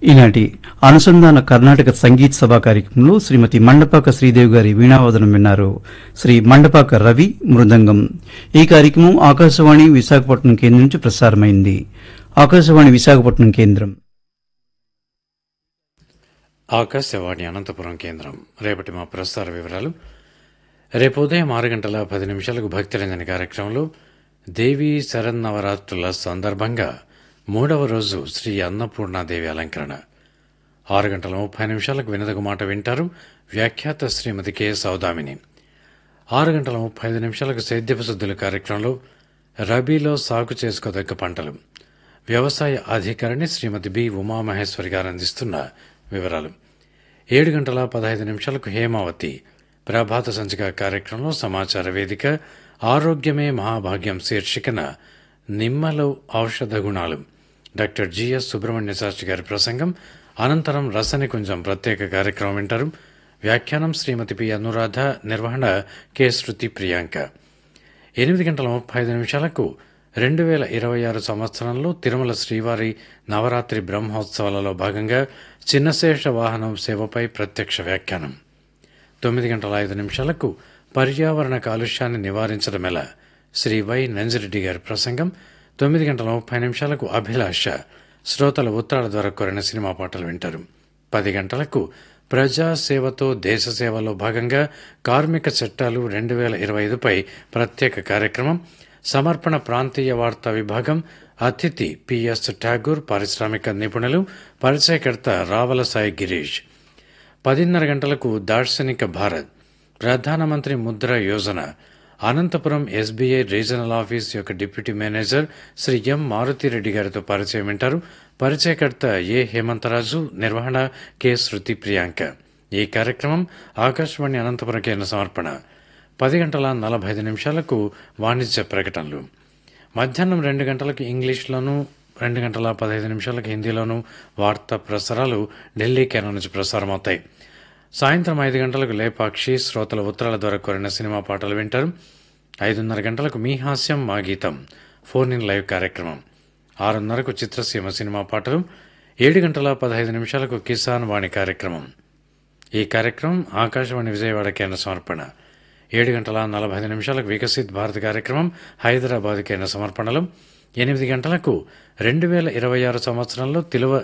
ఈనాటి అనుసంధాన కర్ణాటక సంగీత్ సభా కార్యక్రమంలో శ్రీమతి మండపాక శ్రీదేవి గారి వీణావాదనం విన్నారు శ్రీ మండపాక రవి మృదంగం ఈ కార్యక్రమం ఆకాశవాణి విశాఖపట్నం కేంద్రం నుంచి ప్రసారమైంది ఆకాశవాణి విశాఖపట్నం కేంద్రం ఆకాశవాణి అనంతపురం కేంద్రం రేపటి మా ప్రసార వివరాలు రేపు ఉదయం ఆరు గంటల పది నిమిషాలకు భక్తిరంజని కార్యక్రమంలో దేవీ శరన్నవరాత్రుల సందర్భంగా మూడవ రోజు శ్రీ అన్నపూర్ణాదేవి అలంకరణ ఆరు గంటల ముప్పై నిమిషాలకు వినదగు మాట వింటారు వ్యాఖ్యాత శ్రీమతి కె సౌదామిని ఆరు గంటల ముప్పై ఐదు నిమిషాలకు సేద్యపు శుద్ధుల కార్యక్రమంలో రబీలో సాగు చేసుకోదగ్గ పంటలు వ్యవసాయ అధికారిని శ్రీమతి బి ఉమామహేశ్వరి గారు అందిస్తున్న వివరాలు ఏడు గంటల పదహైదు నిమిషాలకు హేమావతి ప్రభాత సంచిక కార్యక్రమంలో సమాచార వేదిక ఆరోగ్యమే మహాభాగ్యం శీర్షికన నిమ్మలో ఔషధ గుణాలు డాక్టర్ జిఎస్ సుబ్రహ్మణ్య శాస్త్రి గారి ప్రసంగం అనంతరం రసనికుంజం ప్రత్యేక కార్యక్రమం వింటారు వ్యాఖ్యానం శ్రీమతి పి అనురాధ నిర్వహణ కె శృతి ప్రియాంక ఎనిమిది గంటల ముప్పై ఐదు నిమిషాలకు రెండు వేల ఇరవై ఆరు సంవత్సరంలో తిరుమల శ్రీవారి నవరాత్రి బ్రహ్మోత్సవాలలో భాగంగా చిన్నశేష వాహనం సేవపై ప్రత్యక్ష వ్యాఖ్యానం తొమ్మిది గంటల ఐదు నిమిషాలకు పర్యావరణ కాలుష్యాన్ని నివారించడం ఎలా శ్రీ వై నంజిరెడ్డి గారి ప్రసంగం తొమ్మిది గంటల ముప్పై నిమిషాలకు అభిలాష శ్రోతల ఉత్తరాల ద్వారా కోరిన సినిమా పాటలు వింటారు పది గంటలకు ప్రజా సేవతో దేశ సేవలో భాగంగా కార్మిక చట్టాలు రెండు వేల ఇరవై ఐదుపై ప్రత్యేక కార్యక్రమం సమర్పణ ప్రాంతీయ వార్తా విభాగం అతిథి పిఎస్ ఠాగూర్ పారిశ్రామిక నిపుణులు పరిచయకర్త రావల సాయి గిరీష్ పదిన్నర గంటలకు దార్శనిక భారత్ ప్రధానమంత్రి Mudra Yojana Anantapuram SBI regional office యొక్క deputy manager Shri M Maruthireddy గారితో పరిచయం వింటారు పరిచయకర్త ఏ హేమంతరాజు నిర్వహణ కె శృతి ప్రియాంక ఈ కార్యక్రమం ఆకాశవాణి అనంతపురం కేంద్ర సమర్పణ పది గంటల నలభై ఐదు నిమిషాలకు వాణిజ్య ప్రకటనలు మధ్యాహ్నం రెండు గంటలకు ఇంగ్లీష్లోనూ రెండు గంటల పదహైదు నిమిషాలకు హిందీలోనూ వార్తా ప్రసారాలు ఢిల్లీ కేంద్రం నుంచి ప్రసారమవుతాయి సాయంత్రం ఐదు గంటలకు లేపాక్షి శ్రోతల ఉత్తరాల ద్వారా కోరిన సినిమా పాటలు వింటారు ఐదున్నర గంటలకు మీ హాస్యం మా గీతం ఫోన్ ఇన్ లైవ్ కార్యక్రమం ఆరున్నరకు చిత్రసీమ సినిమా పాటలు ఏడు గంటల పదహైదు నిమిషాలకు కిసాన్ వాణి కార్యక్రమం ఈ కార్యక్రమం ఆకాశవాణి విజయవాడ కేంద్ర సమర్పణ ఏడు గంటల నలభై ఐదు నిమిషాలకు వికసిత్ భారత్ కార్యక్రమం హైదరాబాద్ కేంద్ర సమర్పణలు ఎనిమిది గంటలకు రెండు వేల ఇరవై ఆరు సంవత్సరంలో తిలువ